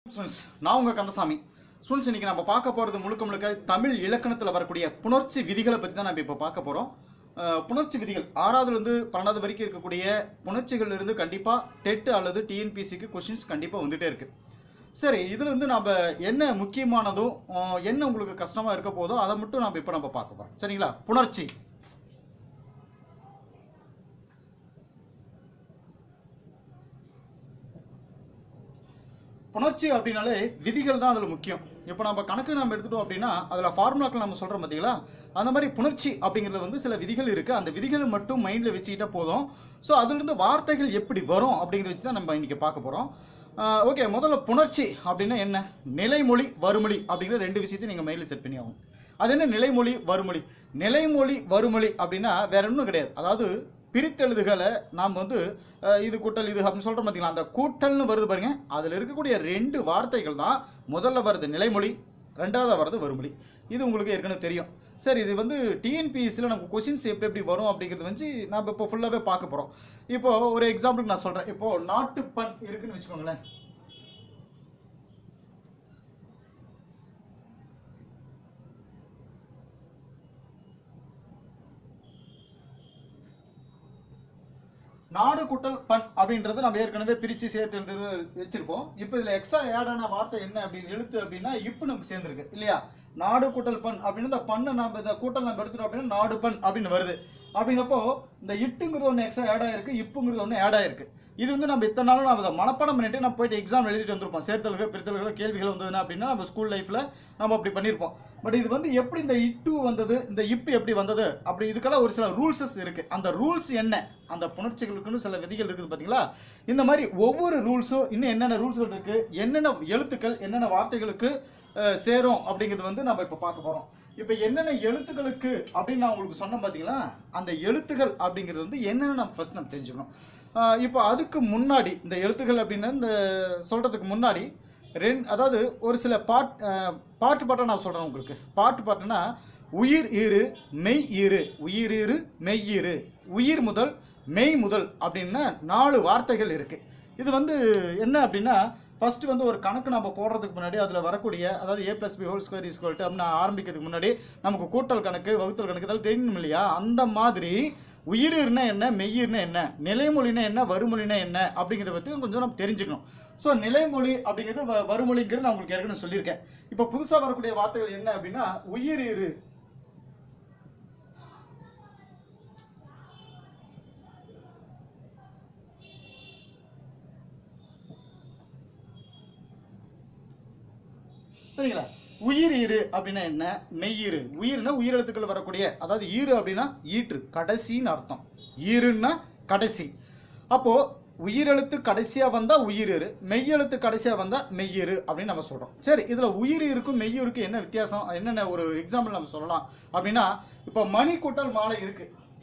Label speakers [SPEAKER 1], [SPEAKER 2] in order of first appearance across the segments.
[SPEAKER 1] students நான் உங்கள் Kandasamy students இன்னைக்கு நம்ம பார்க்க போகிறது முழுக்க முழுக்க தமிழ் இலக்கணத்தில் வரக்கூடிய புணர்ச்சி விதிகளை பற்றி தான் நம்ம இப்போ பார்க்க போகிறோம் புணர்ச்சி விதிகள் ஆறாவதுலேருந்து பன்னெண்டாவது வரைக்கும் இருக்கக்கூடிய புணர்ச்சிகள் இருந்து கண்டிப்பாக டெட் அல்லது டிஎன்பிசிக்கு கொஷின்ஸ் கண்டிப்பாக வந்துட்டே இருக்கு சரி இதில் வந்து நம்ம என்ன முக்கியமானதும் அஹ், என்ன உங்களுக்கு கஷ்டமாக இருக்க போதோ அதை மட்டும் நம்ம இப்போ நம்ம பார்க்க போகிறோம் சரிங்களா புணர்ச்சி புணர்ச்சி அப்படின்னாலே விதிகள் தான் அதில் முக்கியம் இப்போ நம்ம கணக்கு நம்ம எடுத்துட்டோம் அப்படின்னா அதில் ஃபார்முலாக்கள் நம்ம சொல்கிறோம் பார்த்தீங்களா அந்த மாதிரி புணர்ச்சி அப்படிங்கிறது வந்து சில விதிகள் இருக்குது அந்த விதிகளை மட்டும் மைண்டில் வச்சுக்கிட்டா போதும் ஸோ அதுலேருந்து வார்த்தைகள் எப்படி வரும் அப்படிங்கிறத வச்சு தான் நம்ம இன்றைக்கி பார்க்க போகிறோம் ஓகே முதல்ல புணர்ச்சி அப்படின்னா என்ன நிலைமொழி வறுமொழி அப்படிங்கிற ரெண்டு விஷயத்தையும் நீங்கள் மைண்டில் செட் பண்ணி ஆகும் அது என்ன நிலைமொழி வறுமொழி நிலைமொழி வறுமொழி அப்படின்னா வேற ஒன்றும் கிடையாது அதாவது பிரித்தெழுதுகளை நாம் வந்து அஹ், இது கூட்டல் இது அப்படின்னு சொல்கிறோம் பார்த்தீங்களா அந்த கூட்டல்னு வருது பாருங்க அதில் இருக்கக்கூடிய ரெண்டு வார்த்தைகள் தான் முதல்ல வருது நிலைமொழி ரெண்டாவது வருது வறுமொழி இது உங்களுக்கு ஏற்கனவே தெரியும் சரி இது வந்து டிஎன்பிஎஸ்சியில் நமக்கு கொஷின்ஸ் எப்படி எப்படி வரும் அப்படிங்கிறது வந்து நம்ம இப்போ ஃபுல்லாகவே பார்க்க போகிறோம் இப்போ ஒரு எக்ஸாம்பிளுக்கு நான் சொல்கிறேன் இப்போ நாட்டுப்பண் இருக்குன்னு வச்சுக்கோங்களேன் நாடு கூட்டல் பண் அப்படின்றது நம்ம ஏற்கனவே பிரித்து சேர்த்து எழுது வச்சிருப்போம் இப்போ இதில் எக்ஸ்ட்ரா ஆட் ஆன வார்த்தை என்ன அப்படின்னு எழுத்து அப்படின்னா இப்போ நமக்கு சேர்ந்துருக்கு இல்லையா நாடு கூட்டல் பண் அப்படின்னு இந்த பண்ணு நம்ம இந்த கூட்டல் நம்ம எடுத்துட்டோம் அப்படின்னா நாடு பண் அப்படின்னு வருது அப்படிங்கிறப்போ இந்த இட்டுங்கிறது ஒன்று எக்ஸ்ட்ரா ஆட் ஆயிருக்கு இப்புங்கிறது ஒன்று ஆட் ஆயிருக்கு இது வந்து நம்ம இத்தனை நாளும் நம்ம அதை மனப்பாடம் பண்ணிட்டு நம்ம போயிட்டு எக்ஸாம் எழுதிட்டு வந்திருப்போம் சேர்த்தல்கள் பிரித்தல்கள் கேள்விகள் வந்ததுன்னா அப்படின்னா நம்ம ஸ்கூல் லைஃப்பில் நம்ம அப்படி பண்ணியிருப்போம் பட் இது வந்து எப்படி இந்த இட்டு வந்தது இந்த இப்பு எப்படி வந்தது அப்படி இதுக்கெல்லாம் ஒரு சில ரூல்ஸஸ் இருக்கு அந்த ரூல்ஸ் என்ன அந்த புணர்ச்சிகளுக்குன்னு சில விதிகள் இருக்குது பார்த்தீங்களா இந்த மாதிரி ஒவ்வொரு ரூல்ஸும் இன்னும் என்னென்ன ரூல்ஸ்கள் இருக்கு என்னென்ன எழுத்துக்கள் என்னென்ன வார்த்தைகளுக்கு அஹ், சேரும் அப்படிங்கிறது வந்து நம்ம இப்போ பார்க்க போகிறோம் இப்போ என்னென்ன எழுத்துக்களுக்கு அப்படின்னு நான் உங்களுக்கு சொன்னேன் பார்த்தீங்களா அந்த எழுத்துக்கள் அப்படிங்கிறது வந்து என்னென்ன நம்ம ஃபர்ஸ்ட் நம்ம தெரிஞ்சுக்கணும் அஹ், இப்போ அதுக்கு முன்னாடி இந்த எழுத்துக்கள் அப்படின்னா இந்த சொல்கிறதுக்கு முன்னாடி ரெண்டு அதாவது ஒரு சில பாட் அஹ், பாட்டு பாட்டாக நான் சொல்கிறேன் உங்களுக்கு பாட்டு பாட்டுனா உயிர் ஈறு மெய் ஈறு உயிர் ஈறு மெய் ஈறு உயிர் முதல் மெய் முதல் அப்படின்னா நாலு வார்த்தைகள் இருக்குது இது வந்து என்ன அப்படின்னா ஃபர்ஸ்ட் வந்து ஒரு கணக்கு நம்ம போடுறதுக்கு முன்னாடி அதில் வரக்கூடிய அதாவது A plus B whole square is equal to அப்படின்னு ஆரம்பிக்கிறதுக்கு முன்னாடி நமக்கு கூட்டல் கணக்கு வகுத்தல் கணக்கு இதெல்லாம் தெரியணும் இல்லையா அந்த மாதிரி உயிர்னா என்ன மெய்யிர்னா என்ன நிலைமொழினா என்ன வறுமொழினா என்ன அப்படிங்கிறத பற்றி கொஞ்சம் நம்ம தெரிஞ்சுக்கணும் ஸோ நிலைமொழி அப்படிங்கிறது வ- வறுமொழிங்கிறது நான் உங்களுக்கு ஏற்கனவே சொல்லியிருக்கேன் இப்போ புதுசாக வரக்கூடிய வார்த்தைகள் என்ன அப்படின்னா உயிர் இரு சரிங்களா உயிர் ஈறு அப்படின்னா என்ன மெய்யிரு உயிர்னா உயிரெழுத்துக்கள் வரக்கூடிய அதாவது ஈறு அப்படின்னா ஈற்று கடைசின்னு அர்த்தம் ஈருன்னா கடைசி அப்போ உயிரெழுத்து கடைசியா வந்தா உயிரிரு மெய்யெழுத்து கடைசியா வந்தா மெய்யிரு அப்படின்னு நம்ம சொல்றோம் சரி இதுல உயிர் இருக்கும் மெய்யூருக்கு என்ன வித்தியாசம் என்னென்ன ஒரு எக்ஸாம்பிள் நம்ம சொல்லலாம் அப்படின்னா இப்போ மணி கூட்டல் மாலை இருக்கு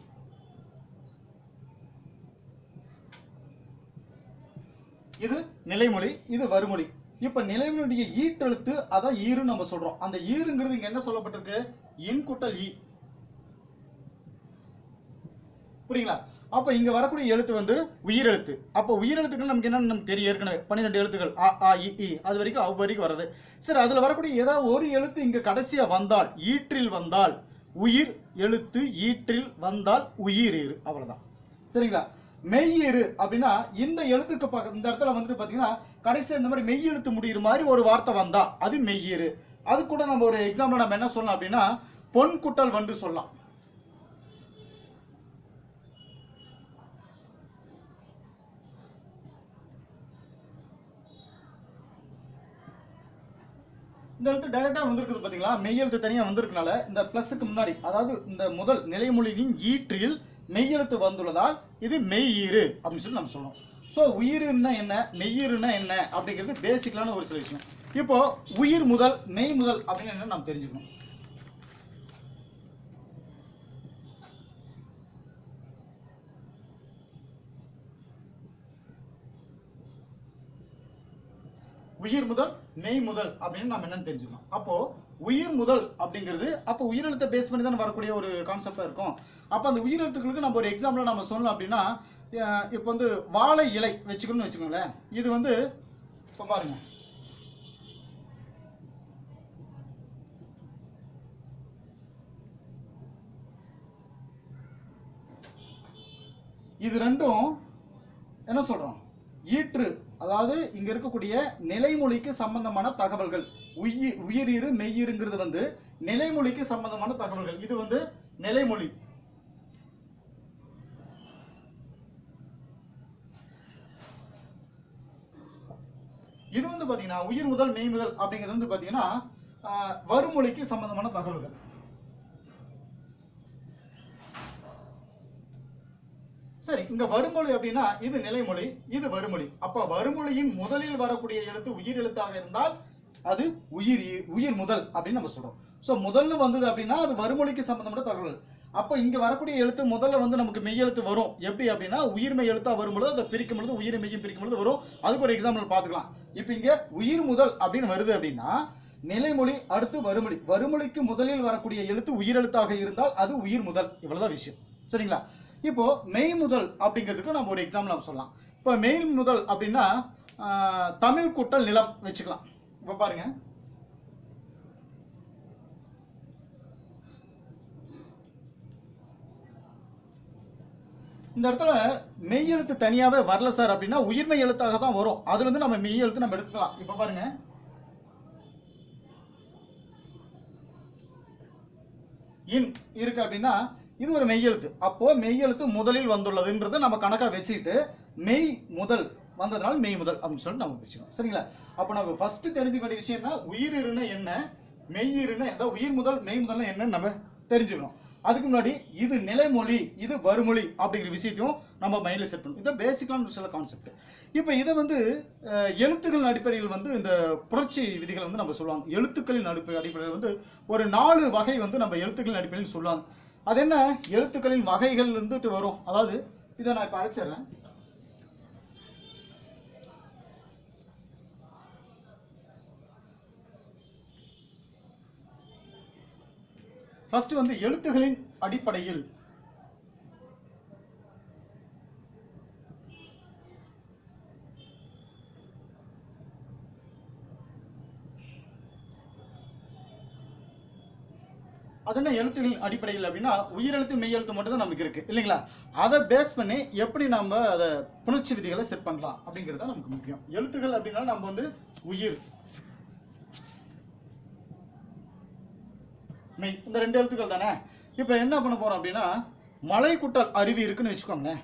[SPEAKER 1] இது நிலைமொழி இது வறுமொழி இப்ப நிலைமொழியுடைய ஈட்டெழுத்து அதான் ஈருன்னு நம்ம சொல்றோம் அந்த ஈருங்கிறது இங்க என்ன சொல்லப்பட்டிருக்கு இன் கூட்டல் ஈ புரியுங்களா அப்ப இங்க வரக்கூடிய எழுத்து வந்து உயிரெழுத்து அப்ப உயிரெழுத்துக்கள் நமக்கு என்னன்னு நமக்கு தெரியும் ஏற்கனவே பன்னிரெண்டு எழுத்துக்கள் அ ஆ இ இ அது வரைக்கும் அவ் வரைக்கும் வருது சரி அதுல வரக்கூடிய ஏதாவது ஒரு எழுத்து இங்க கடைசியா வந்தால் ஈற்றில் வந்தால் உயிர் எழுத்து ஈற்றில் வந்தால் உயிரீறு அவ்வளவுதான் சரிங்களா மெய்யீறு அப்படின்னா இந்த எழுத்துக்கு பக்க இந்த இடத்துல வந்துட்டு பாத்தீங்கன்னா கடைசியா இந்த மாதிரி மெய் எழுத்து முடியிற மாதிரி ஒரு வார்த்தை வந்தா அது மெய்யீறு அது கூட நம்ம ஒரு எக்ஸாம்பிள் நம்ம என்ன சொல்லலாம் அப்படின்னா பொன் குட்டல் வந்து சொல்லலாம் இந்த எழுத்து டைரக்டா வந்திருக்குது பாத்தீங்களா மெய் எழுத்து தனியா வந்திருக்கனால இந்த பிளஸுக்கு முன்னாடி அதாவது இந்த முதல் நிலைமொழியின் ஈற்றில் மெய் எழுத்து வந்துள்ளதால் இது மெய்யீறு அப்படின்னு சொல்லி நம்ம சொல்றோம் ஸோ உயிர்னா என்ன மெய்யீருன்னா என்ன அப்படிங்கிறது பேசிக்கலான ஒரு சில விஷயம் இப்போ உயிர் முதல் மெய் முதல் அப்படின்னு என்ன நம்ம தெரிஞ்சுக்கணும் உயிர் முதல் மெய் முதல் அப்படின்னு நம்ம என்னன்னு தெரிஞ்சுக்கணும் அப்போ உயிர் முதல் அப்படிங்கிறது அப்போ உயிரெழுத்தை பேஸ் பண்ணி தானே வரக்கூடிய ஒரு கான்செப்டா இருக்கும் அப்போ அந்த உயிரெழுத்துக்களுக்கு நம்ம ஒரு எக்ஸாம்பிள் நம்ம சொல்லணும் அப்படின்னா அஹ் இப்போ வந்து வாழை இலை வச்சுக்கணும்னு வச்சுக்கோங்களேன் இது வந்து இப்போ பாருங்க இது ரெண்டும் என்ன சொல்றோம் ஈற்று அதாவது இங்க இருக்கக்கூடிய நிலைமொழிக்கு சம்பந்தமான தகவல்கள் உயிர் உயிரீறு மெய்யீருங்கிறது வந்து நிலைமொழிக்கு சம்பந்தமான தகவல்கள் இது வந்து நிலைமொழி இது வந்து பாத்தீங்கன்னா உயிர் முதல் மெய் முதல் அப்படிங்கிறது வந்து பாத்தீங்கன்னா ஆஹ், வருமொழிக்கு சம்பந்தமான தகவல்கள் சரி இங்க வருமொழி அப்படின்னா இது நிலைமொழி இது வருமொழி அப்ப வருமொழியின் முதலில் வரக்கூடிய எழுத்து உயிர் எழுத்தாக இருந்தால் அது உயிர் இ- உயிர் முதல் அப்படின்னு நம்ம சொல்றோம் சோ முதல்ல வந்தது அப்படின்னா அது வருமொழிக்கு சம்பந்தப்பட்ட தகவல் அப்ப இங்க வரக்கூடிய எழுத்து முதல்ல வந்து நமக்கு மெய் எழுத்து வரும் எப்படி அப்படின்னா உயிர்மெய் எழுத்தா வரும்பொழுது அதை பிரிக்கும் பொழுது உயிர் மெய்யும் பிரிக்கும் பொழுது வரும் அதுக்கு ஒரு எக்ஸாம்பிள் பார்த்துக்கலாம் இப்போ இங்க உயிர் முதல் அப்படின்னு வருது அப்படின்னா நிலைமொழி அடுத்து வருமொழி வருமொழிக்கு முதலில் வரக்கூடிய எழுத்து உயிரெழுத்தாக இருந்தால் அது உயிர் முதல் இவ்வளவுதான் விஷயம் சரிங்களா இப்போ மெய் முதல் அப்படிங்கிறதுக்கு நம்ம ஒரு எக்ஸாம்பிள் நம்ம சொல்லலாம் இப்போ மெய் முதல் அப்படின்னா ஆஹ், தமிழ் கூட்டல் நிலம் வச்சுக்கலாம் இப்போ பாருங்க இந்த இடத்துல மெய் எழுத்து தனியாவே வரல சார் அப்படின்னா உயிர்மெய் எழுத்தாக தான் வரும் அதுல இருந்து நம்ம மெய் எழுத்து நம்ம எடுத்துக்கலாம் இப்போ பாருங்க இன் இருக்கு அப்படின்னா இது ஒரு மெய்யெழுத்து அப்போ மெய்யெழுத்து முதலில் வந்துள்ளதுன்றது நம்ம கணக்கா வச்சுக்கிட்டு மெய் முதல் வந்ததுனால மெய் முதல் அப்படின்னு சொல்லிட்டு நம்ம வச்சுக்கணும் சரிங்களா அப்போ நம்ம ஃபர்ஸ்ட் தெரிஞ்சுக்க வேண்டிய விஷயம்னா உயிர் இருன்னு என்ன மெய் இருன்னு அதாவது உயிர் முதல் மெய் முதல்னா என்னன்னு நம்ம தெரிஞ்சுக்கணும் அதுக்கு முன்னாடி இது நிலைமொழி இது வருமொழி அப்படிங்கிற விஷயத்தையும் நம்ம மைண்டில் செட் பண்ணணும் இதான் பேசிக்கான சில கான்செப்ட் இப்போ இதை வந்து அஹ், எழுத்துக்களின் அடிப்படையில் வந்து இந்த புரட்சி விதிகளை வந்து நம்ம சொல்லுவாங்க எழுத்துக்களின் அடிப்படை அடிப்படையில் வந்து ஒரு நாலு வகை வந்து நம்ம எழுத்துக்களின் அடிப்படையில் சொல்லுவாங்க அது என்ன எழுத்துக்களின் வகைகள் இருந்துட்டு வரும் அதாவது இதை நான் இப்போ அழைச்சிடுறேன் ஃபர்ஸ்ட் வந்து எழுத்துகளின் அடிப்படையில் அது என்ன எழுத்துகளின் அடிப்படையில் அப்படின்னா உயிரெழுத்து மெய்யெழுத்து மட்டும் தான் நமக்கு இருக்கு இல்லைங்களா அதை பேஸ் பண்ணி எப்படி நம்ம அதை புணர்ச்சி விதிகளை செட் பண்ணலாம் அப்படிங்கிறது தான் நமக்கு முக்கியம் எழுத்துகள் அப்படின்னா நம்ம வந்து உயிர் மெய் இந்த ரெண்டு எழுத்துக்கள் தானே இப்போ என்ன பண்ண போறோம் அப்படின்னா மலை குட்டல் அருவி இருக்குன்னு வச்சுக்கோங்களேன்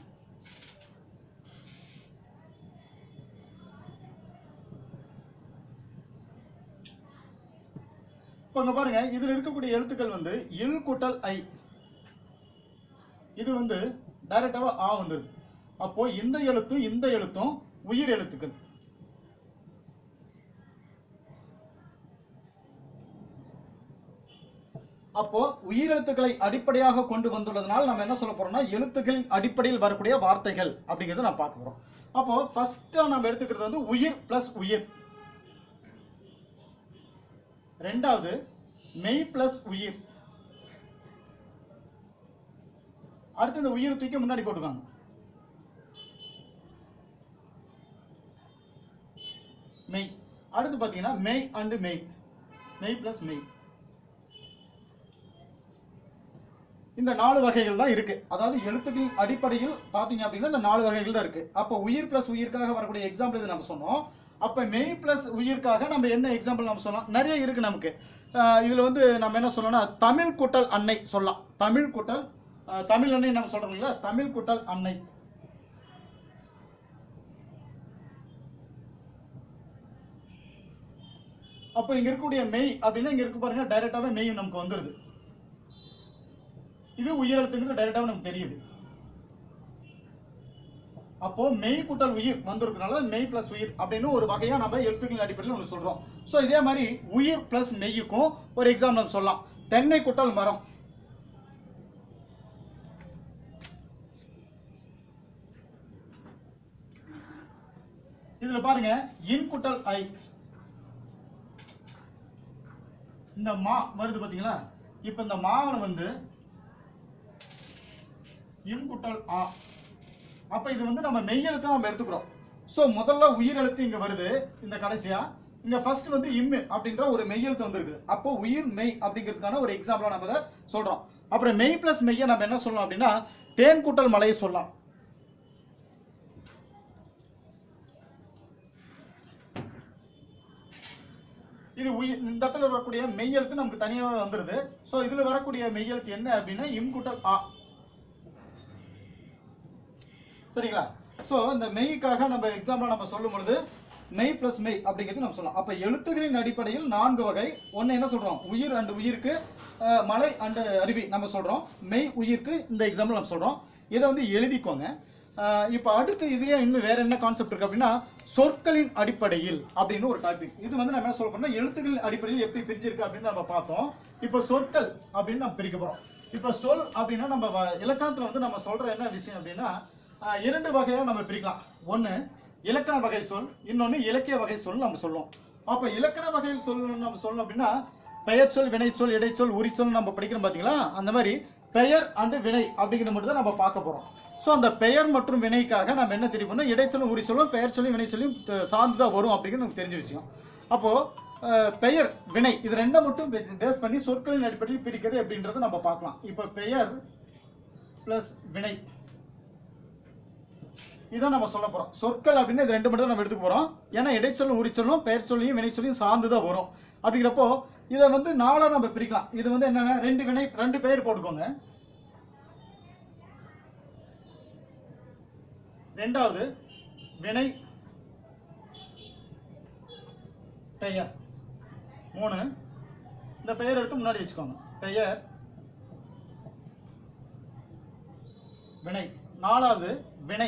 [SPEAKER 1] இப்போ இங்க பாருங்க இதுல இருக்கக்கூடிய எழுத்துக்கள் வந்து இல் கூட்டல் ஐ இது வந்து டைரக்டாவா ஆ வந்துருது அப்போ இந்த எழுத்தும் இந்த எழுத்தும் உயிர் எழுத்துக்கள் அப்போ உயிரெழுத்துக்களை அடிப்படையாக கொண்டு வந்துள்ளதனால் நம்ம என்ன சொல்ல போறோம்னா எழுத்துக்களின் அடிப்படையில் வரக்கூடிய வார்த்தைகள் அப்படிங்கறத நான் பார்க்க போறோம் அப்போ ஃபர்ஸ்டா நம்ம எடுத்துக்கிறது வந்து உயிர் பிளஸ் உயிர் ரெண்டாவது மெய் பிளஸ் உயிர் அடுத்து இந்த உயிர் தூக்கி முன்னாடி போட்டுக்காங்க மெய் அடுத்து பாத்தீங்கன்னா மெய் அண்டு மெய் மெய் பிளஸ் மெய் இந்த நாலு வகைகள் தான் இருக்கு அதாவது எழுத்துக்களின் அடிப்படையில் பாத்தீங்க அப்படின்னா இந்த நாலு வகைகள் தான் இருக்கு அப்ப உயிர் பிளஸ் உயிர்க்காக வரக்கூடிய எக்ஸாம்பிள் இது நம்ம சொன்னோம் அப்ப மெய் பிளஸ் உயிர்க்காக நம்ம என்ன எக்ஸாம்பிள் நம்ம சொல்லலாம் நிறைய இருக்கு நமக்கு அஹ் இதுல வந்து நம்ம என்ன சொல்லணும்னா தமிழ் கூட்டல் அன்னை சொல்லலாம் தமிழ் கூட்டல் அஹ் தமிழ் அன்னை நம்ம சொல்றோம் இல்லையா தமிழ் கூட்டல் அன்னை அப்ப இங்க இருக்கக்கூடிய மெய் அப்படின்னா இங்க இருக்கு பாருங்க டைரக்டாவே மெய் நமக்கு வந்துருது இது உயிரெழுத்துங்கிறது டைரக்டாவே நமக்கு தெரியுது அப்போ மெய் கூட்டல் உயிர் வந்திருக்கனால மெய் பிளஸ் உயிர் அப்படின்னு ஒரு வகையா நம்ம எழுத்துக்களின் அடிப்படையில் ஒன்று சொல்றோம் ஸோ இதே மாதிரி உயிர் பிளஸ் மெய்யுக்கும் ஒரு எக்ஸாம்பிள் நம்ம சொல்லலாம் தென்னை கூட்டல் மரம் இதுல பாருங்க இன் கூட்டல் ஐ இந்த மா வருது பாத்தீங்களா இப்ப இந்த மாவுல வந்து இன் கூட்டல் ஆ அப்ப இது வந்து நம்ம மெய்யெழுத்தை நம்ம எடுத்துக்கிறோம் சோ முதல்ல உயிரெழுத்து இங்க வருது இந்த கடைசியா இங்க ஃபர்ஸ்ட் வந்து இம்மு அப்படின்ற ஒரு மெய்யெழுத்து வந்திருக்கு அப்போ உயிர் மெய் அப்படிங்கிறதுக்கான ஒரு எக்ஸாம்பிளா நம்ம இதை சொல்றோம் அப்புறம் மெய் பிளஸ் மெய்யை நம்ம என்ன சொல்லலாம் அப்படின்னா தேன் கூட்டல் மலையை சொல்லலாம் இது உயிர் இந்த இடத்துல வரக்கூடிய மெய்யெழுத்து நமக்கு தனியாக வந்துருது ஸோ இதுல வரக்கூடிய மெய்யெழுத்து என்ன அப்படின்னா இம் கூட்டல் ஆ சரிங்களா ஸோ இந்த மெய்க்காக நம்ம எக்ஸாம்பிள் நம்ம சொல்லும் பொழுது மெய் பிளஸ் மெய் அப்படிங்கிறது நம்ம சொல்லலாம் அப்போ எழுத்துக்களின் அடிப்படையில் நான்கு வகை ஒன்று என்ன சொல்றோம் உயிர் அண்டு உயிருக்கு அஹ், மலை அண்டு அருவி நம்ம சொல்றோம் மெய் உயிருக்கு இந்த எக்ஸாம்பிள் நம்ம சொல்றோம் இதை வந்து எழுதிக்கோங்க அஹ், இப்போ அடுத்து இதுலயே இன்னும் வேற என்ன கான்செப்ட் இருக்கு அப்படின்னா சொற்களின் அடிப்படையில் அப்படின்னு ஒரு டாபிக் இது வந்து நம்ம என்ன சொல்ல போறோம்னா எழுத்துக்களின் அடிப்படையில் எப்படி பிரிச்சிருக்கு அப்படின்னு நம்ம பார்த்தோம் இப்போ சொற்கள் அப்படின்னு நம்ம பிரிக்க போறோம் இப்போ சொல் அப்படின்னா நம்ம வ- இலக்கணத்துல வந்து நம்ம சொல்ற என்ன விஷயம் அப்படின்னா ஆஹ் இரண்டு வகையாக நம்ம பிரிக்கலாம் ஒன்று இலக்கண வகை சொல் இன்னொன்று இலக்கிய வகை சொல் நம்ம சொல்லுவோம் அப்போ இலக்கண வகையில் சொல் நம்ம சொல்லணும் அப்படின்னா பெயர் சொல் வினை சொல் இடைச்சொல் உரி சொல் நம்ம படிக்கிறோம் பார்த்தீங்களா அந்த மாதிரி பெயர் அண்டு வினை அப்படிங்கிறது மட்டும் தான் நம்ம பார்க்க போகிறோம் ஸோ அந்த பெயர் மற்றும் வினைக்காக நம்ம என்ன தெரியும்னா இடைச்சொல்லும் உரி சொல்லும் பெயர் சொல்லும் வினை சொல்லும் சார்ந்து தான் வரும் அப்படிங்கிறது நமக்கு தெரிஞ்ச விஷயம் அப்போது பெயர் வினை இது ரெண்டை மட்டும் பேஸ் பண்ணி சொற்களின் அடிப்படையில் பிரிக்கிறது அப்படின்றத நம்ம பார்க்கலாம் இப்போ பெயர் ப்ளஸ் வினை இதான் நம்ம சொல்ல போறோம் சொற்கள் அப்படின்னு இது ரெண்டு மட்டும் தான் நம்ம எடுத்துக்க போறோம் ஏன்னா இடைச்சொல்லும் உரிச்சொல்லும் பெயர் சொல்லியும் வினை சொல்லியும் சார்ந்து தான் வரும் அப்படிங்கிறப்போ இதை வந்து நாளா நம்ம பிரிக்கலாம் இது வந்து என்னன்னா ரெண்டு வினை ரெண்டு பெயர் போட்டுக்கோங்க ரெண்டாவது வினை பெயர் மூணு இந்த பெயர் எடுத்து முன்னாடி வச்சுக்கோங்க பெயர் வினை நாலாவது வினை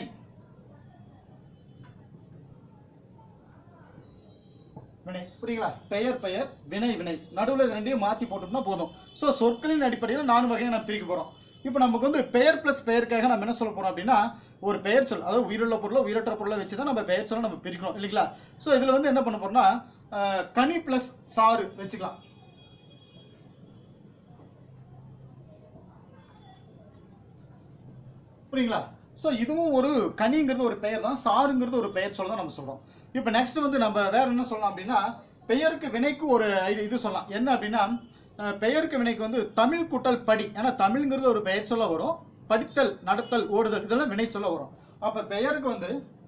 [SPEAKER 1] வினை புரியுங்களா பெயர் பெயர் வினை வினை நடுவில் இது ரெண்டையும் மாற்றி போட்டோம்னா போதும் ஸோ சொற்களின் அடிப்படையில் நான்கு வகையை நம்ம பிரிக்க போகிறோம் இப்போ நமக்கு வந்து பெயர் ப்ளஸ் பெயருக்காக நம்ம என்ன சொல்ல போகிறோம் அப்படின்னா ஒரு பெயர் சொல் அதாவது உயிருள்ள பொருளோ உயிரற்ற பொருளை வச்சு தான் நம்ம பெயர் சொல்ல நம்ம பிரிக்கிறோம் இல்லைங்களா ஸோ இதில் வந்து என்ன பண்ண போறோம்னா அஹ், கனி ப்ளஸ் சாறு வச்சுக்கலாம் புரியுங்களா ஸோ இதுவும் ஒரு கனிங்கிறது ஒரு பெயர் தான் சாருங்கிறது ஒரு பெயர் சொல்ல தான் நம்ம சொல்றோம் இப்போ நெக்ஸ்ட் வந்து நம்ம வேற என்ன சொல்லலாம் அப்படின்னா பெயருக்கு வினைக்கு ஒரு ஐடி இது சொல்லலாம் என்ன அப்படின்னா அஹ், பெயருக்கு வினைக்கு வந்து தமிழ் கூட்டல் படி ஏன்னா தமிழ்ங்கிறது ஒரு பெயர் சொல்ல வரும் படித்தல் நடத்தல் ஓடுதல் இதெல்லாம் வினை சொல்ல வரும் அப்ப பெயருக்கு வந்து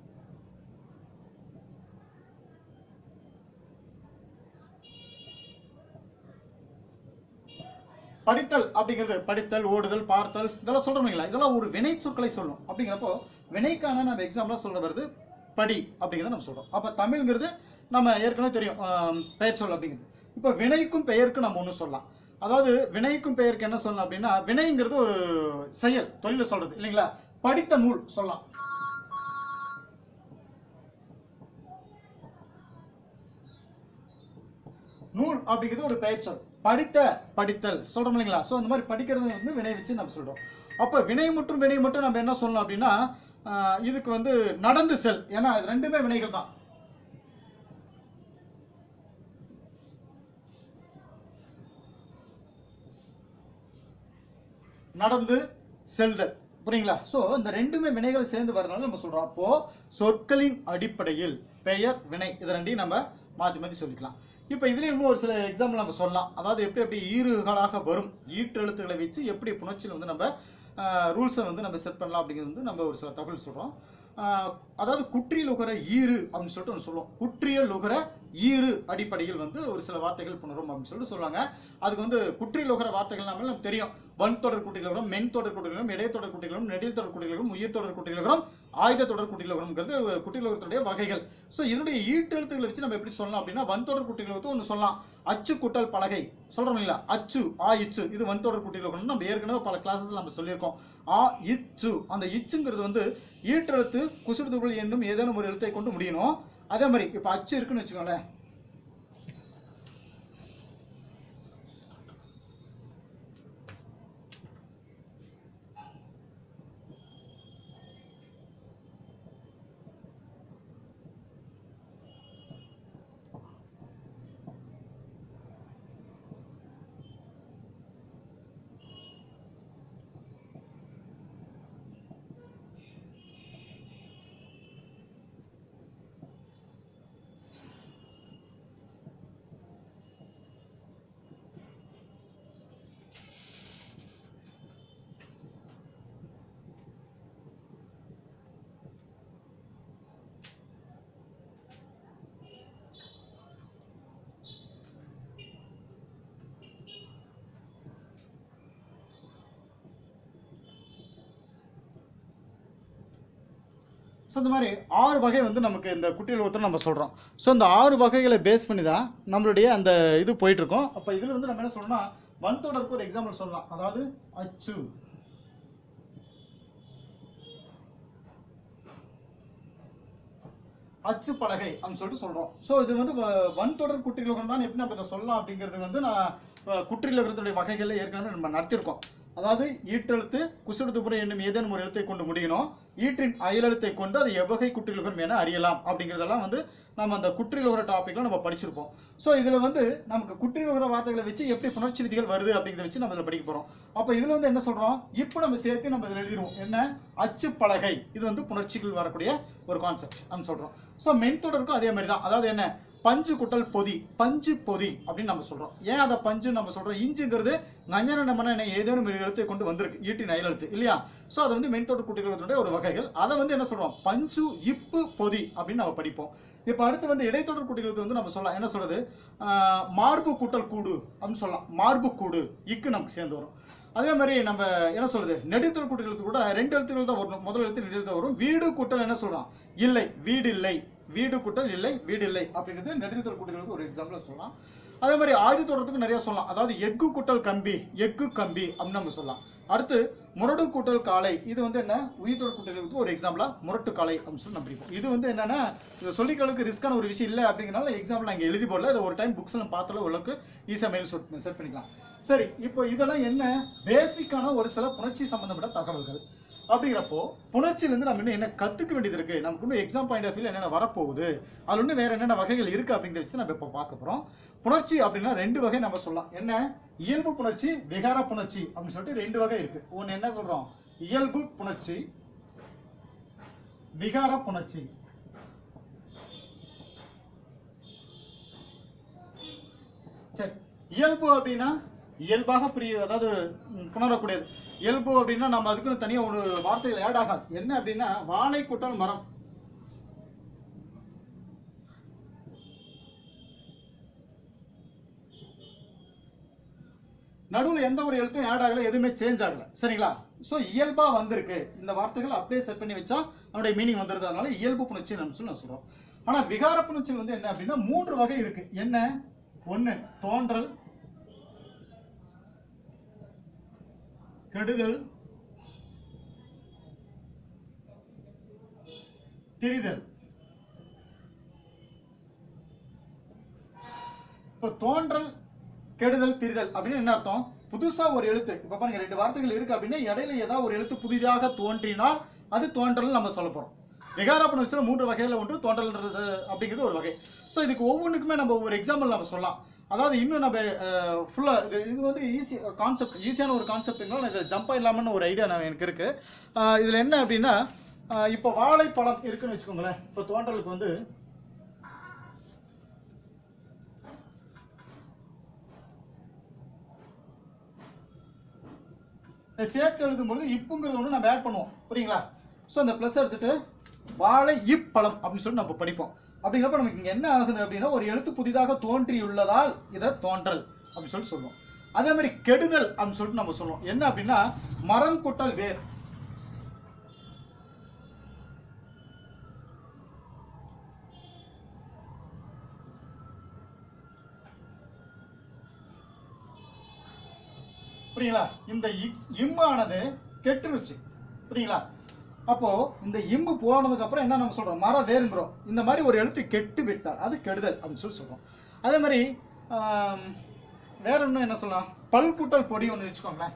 [SPEAKER 1] படித்தல் அப்படிங்கிறது படித்தல் ஓடுதல் பார்த்தல் இதெல்லாம் சொல்றோம் இல்லைங்களா இதெல்லாம் ஒரு வினை சொற்களை சொல்லும் அப்படிங்கிறப்போ வினைக்கான நம்ம எக்ஸாம்பிளா சொல்ல வருது படி அப்படிங்கிறத நம்ம சொல்றோம் அப்ப தமிழ்ங்கிறது நம்ம ஏற்கனவே தெரியும் ஆம், பெயர் சொல் அப்படிங்கிறது இப்போ வினைக்கும் பெயருக்கும் நம்ம ஒன்று சொல்லலாம் அதாவது வினைக்கும் பெயருக்கு என்ன சொல்லலாம் அப்படின்னா வினைங்கிறது ஒரு செயல் தொழில சொல்றது இல்லைங்களா படித்த நூல் சொல்லலாம் நூல் அப்படிங்கிறது ஒரு பெயர் சொல் படித்த படித்தல் சொல்றோம் இல்லைங்களா ஸோ அந்த மாதிரி படிக்கிறது வந்து வினை வச்சு நம்ம சொல்றோம் அப்போ வினை மற்றும் வினை மட்டும் நம்ம என்ன சொல்லலாம் அப்படின்னா ஆஹ், இதுக்கு வந்து நடந்து செல் ஏன்னா இது ரெண்டுமே வினைகள் தான் நடந்து செல்தல் புரியுங்களா சோ இந்த ரெண்டுமே வினைகள் சேர்ந்து வரனால நம்ம சொல்றோம் அப்போ சொற்களின் அடிப்படையில் பெயர் வினை இது ரெண்டையும் நம்ம மாற்றி மாற்றி சொல்லிக்கலாம் இப்போ இதுல இன்னும் ஒரு சில எக்ஸாம்பிள் நம்ம சொல்லலாம் அதாவது எப்படி எப்படி ஈறுகளாக வரும் ஈற்றெழுத்துக்களை வச்சு எப்படி புணர்ச்சியில் வந்து நம்ம ரூல்ஸை வந்து நம்ம செட் பண்ணலாம் அப்படிங்கிறது வந்து நம்ம ஒரு சில தகவல் சொல்றோம் ஆஹ், அதாவது குற்றியல் உகர ஈறு அப்படின்னு சொல்லிட்டு ஒன்று சொல்லுவோம் குற்றியல் உகர ஈறு அடிப்படையில் வந்து ஒரு சில வார்த்தைகள் புணரும் அப்படின்னு சொல்லிட்டு சொல்லுவாங்க அதுக்கு வந்து குற்றியல் உகர வார்த்தைகள் நம்ம நமக்கு தெரியும் வன் தொடர் குட்டிகளும் மென் தொடர் குட்டிகளும் இடைத்தொடர் குட்டிகளும் நெடில் தொடர் குட்டிகளும் உயிர் தொடர் குட்டிகளும் ஆயுத தொடர் குட்டிகளுங்கிறது குட்டிகளுடைய வகைகள் ஸோ இதனுடைய ஈட்டெழுத்துக்களை வச்சு நம்ம எப்படி சொல்லலாம் அப்படின்னா வன் தொடர் குட்டிகளை வந்து ஒன்று சொல்லலாம் அச்சு குட்டல் பலகை சொல்றோம் இல்லையா அச்சு ஆ இச்சு இது வன் தொடர் குட்டிகள் நம்ம ஏற்கனவே பல கிளாஸஸ் நம்ம சொல்லியிருக்கோம் ஆ இச்சு அந்த இச்சுங்கிறது வந்து ஈட்டெழுத்து குசுடுதுகள் என்னும் ஏதேனும் ஒரு எழுத்தை கொண்டு முடியணும் அதே மாதிரி இப்போ அச்சு இருக்குன்னு வச்சுக்கோங்களேன் ஸோ இந்த மாதிரி ஆறு வகை வந்து நமக்கு இந்த குட்டியில் ஒருத்தர் நம்ம சொல்கிறோம் ஸோ இந்த ஆறு வகைகளை பேஸ் பண்ணி தான் நம்மளுடைய அந்த இது போயிட்டுருக்கோம் அப்போ இதில் வந்து நம்ம என்ன சொல்றோம்னா வன்தொடருக்கு ஒரு எக்ஸாம்பிள் சொல்லலாம் அதாவது அச்சு அச்சு பலகை அப்படின்னு சொல்லிட்டு சொல்றோம் ஸோ இது வந்து வ- வன்தொடர் குற்றியலுகரம் தான் எப்படி நம்ம இதை சொல்லலாம் அப்படிங்கிறது வந்து நான் அஹ், குற்றியலுகரத்துடைய வகைகளில் ஏற்கனவே நம்ம நடத்தியிருக்கோம் அதாவது ஈற்றெழுத்து குசுடுத்துப்புறம் என்னும் ஏதேனும் ஒரு எழுத்தை கொண்டு முடியணும் ஈற்றின் அயலெழுத்தை கொண்டு அது எவ்வகை குற்றியலுகரம் என அறியலாம் அப்படிங்கிறதெல்லாம் வந்து நம்ம அந்த குற்றியலுகர டாப்பிக்ல நம்ம படிச்சிருப்போம் ஸோ இதில் வந்து நமக்கு குற்றியலுகர வார்த்தைகளை வச்சு எப்படி புணர்ச்சி விதிகள் வருது அப்படிங்கிறத வச்சு நம்ம இதில் படிக்க போகிறோம் அப்போ இதில் வந்து என்ன சொல்கிறோம் இப்போ நம்ம சேர்த்து நம்ம இதில் எழுதிடுவோம் என்ன அச்சு பலகை இது வந்து புணர்ச்சிகள் வரக்கூடிய ஒரு கான்செப்ட் அப்படின்னு சொல்கிறோம் ஸோ மென்தொடருக்கும் அதே மாதிரி தான் அதாவது என்ன பஞ்சு குட்டல் பொதி பஞ்சு பொதி அப்படின்னு நம்ம சொல்றோம் ஏன் அதை பஞ்சு நம்ம சொல்றோம் இஞ்சுங்கிறது நஞ்சன நம்மன என்ன ஏதேனும் ஒரு எழுத்தை கொண்டு வந்திருக்கு ஈட்டின் அயல் எழுத்து இல்லையா ஸோ அது வந்து மென்தொடர் குட்டிகளுடைய ஒரு வகைகள் அதை வந்து என்ன சொல்றோம் பஞ்சு இப்பு பொதி அப்படின்னு நம்ம படிப்போம் இப்போ அடுத்து வந்து இடைத்தொடர் குட்டிகளுக்கு வந்து நம்ம சொல்லலாம் என்ன சொல்றது ஆஹ், மார்பு கூட்டல் கூடு அப்படின்னு சொல்லலாம் மார்பு கூடு இக்கு நமக்கு சேர்ந்து வரும் அதே மாதிரி நம்ம என்ன சொல்றது நெடுத்தொடர் குட்டிகளுக்கு கூட ரெண்டு எழுத்துக்கள் தான் வரும் முதல் எழுத்து ரெண்டு எழுத்து வரும் வீடு கூட்டல் என்ன சொல்றோம் இல்லை வீடு இல்லை வீடு கூட்டல் இல்லை வீடு இல்லை அப்படிங்கிறது நெடுத்தொடர் குட்டிகளுக்கு ஒரு எக்ஸாம்பிள் சொல்லலாம் அதே மாதிரி ஆதி தொடர்த்துக்கு நிறைய சொல்லலாம் அதாவது எஃகு கூட்டல் கம்பி எஃகு கம்பி அப்படின்னு நம்ம சொல்லலாம் அடுத்து முரடு கூட்டல் காளை இது வந்து என்ன உயிர்த்தொடர் குட்டிகளுக்கு ஒரு எக்ஸாம்பிளா முரட்டு காளை அப்படின்னு சொல்லி நம்ம படிப்போம் இது வந்து என்னன்னா இது சொல்லிக்கிறதுக்கு ரிஸ்கான ஒரு விஷயம் இல்லை அப்படிங்கிறனால எக்ஸாம்பிள் நான் இங்கே எழுதி போடல இதை ஒரு டைம் புக்ஸில் பார்த்தாலும் ஓரளவுக்கு ஈஸியாக மெயில் செட் பண்ணிக்கலாம் சரி இப்போ இதெல்லாம் என்ன பேசிக்கான ஒரு சில புணர்ச்சி சம்பந்தப்பட்ட தகவல்கள் அப்படிங்கிறப்போ புணர்ச்சியிலேருந்து நம்ம இன்னும் என்ன கற்றுக்க வேண்டியது இருக்குது நமக்கு இன்னும் எக்ஸாம் பாயிண்ட் ஆஃப் வியூ என்னென்ன வரப்போகுது அதில் இன்னும் வேறு என்னென்ன வகைகள் இருக்குது அப்படிங்கிறத வச்சு நம்ம இப்போ பார்க்க போகிறோம் புணர்ச்சி அப்படின்னா ரெண்டு வகை நம்ம சொல்லலாம் என்ன இயல்பு புணர்ச்சி விகார புணர்ச்சி அப்படின்னு சொல்லிட்டு ரெண்டு வகை இருக்கு ஒன்று என்ன சொல்கிறோம் இயல்பு புணர்ச்சி விகார புணர்ச்சி சரி இயல்பு அப்படின்னா இயல்பாக புரிய அதாவது ம், புணரக்கூடியது இயல்பு அப்படின்னா நம்ம அதுக்குன்னு தனியாக ஒரு வார்த்தைகள் ஆட் ஆகாது என்ன அப்படின்னா வாழை கூட்டல் மரம் நடுவில் எந்த ஒரு எழுத்தும் ஆட் ஆகல எதுவுமே சேஞ்ச் ஆகல சரிங்களா ஸோ இயல்பா வந்திருக்கு இந்த வார்த்தைகள் அப்படியே செட் பண்ணி வச்சா நம்முடைய மீனிங் வந்துருது அதனால இயல்பு புணர்ச்சி நம்ம சொல்லி நான் சொல்றோம் ஆனா விகார புணர்ச்சி வந்து என்ன அப்படின்னா மூன்று வகை இருக்கு என்ன ஒண்ணு தோன்றல் கெடுதல் திரிதல் இப்போ தோன்றல் கெடுதல் திரிதல் அப்படின்னு என்ன அர்த்தம் புதுசா ஒரு எழுத்து இப்ப பாருங்க ரெண்டு வார்த்தைகள் இருக்கு அப்படின்னா இடையில ஏதாவது ஒரு எழுத்து புதிதாக தோன்றினால் அது தோன்றல் நம்ம சொல்ல போறோம் விகாராப்பணம் வச்சுல மூன்று வகையில ஒன்று தோன்றல்ன்றது அப்படிங்கிறது ஒரு வகை ஸோ இதுக்கு ஒவ்வொன்றுக்குமே நம்ம ஒரு எக்ஸாம்பிள் நம்ம சொல்லலாம் அதாவது இன்னும் நம்ம ஃபுல்லாக இது வந்து ஈஸி கான்செப்ட் ஈஸியான ஒரு கான்செப்ட்டுங்களால் இதில் ஜம்ப் இல்லாமல் ஒரு ஐடியா நான் எனக்கு இருக்கு அஹ் இதுல என்ன அப்படின்னா அஹ் இப்போ வாழைப்பழம் இருக்குன்னு வச்சுக்கோங்களேன் இப்போ தோன்றலுக்கு வந்து இதை சேர்த்து எழுதும்பொழுது இப்புங்கிறது ஒன்று நம்ம ஆட் பண்ணுவோம் புரியுங்களா ஸோ அந்த ப்ளஸ் எடுத்துட்டு வாழை இப்பழம் அப்படின்னு சொல்லி நம்ம படிப்போம் அப்படிங்கிறப்ப நமக்கு இங்கே என்ன ஆகுது அப்படின்னா ஒரு எழுத்து புதிதாக தோன்றியுள்ளதால் இதை தோன்றல் அப்படின்னு சொல்லி சொல்லுவோம் அதே மாதிரி கெடுதல் அப்படின்னு சொல்லிட்டு நம்ம சொல்லுவோம் என்ன அப்படின்னா மரம் கொட்டல் வேர் புரியுங்களா இந்த இ- இம்மானது கெட்டுருச்சு புரியுங்களா அப்போ இந்த இம்மு போனதுக்கு அப்புறம் என்ன நம்ம சொல்றோம் மர வேறுங்கிறோம் இந்த மாதிரி ஒரு எழுத்து கெட்டு விட்டால் அது கெடுதல் அப்படின்னு சொல்லி சொல்றோம் அதே மாதிரி ஆம், வேற இன்னும் என்ன சொல்லலாம் பல்குட்டல் பொடி ஒன்று வச்சுக்கோங்களேன்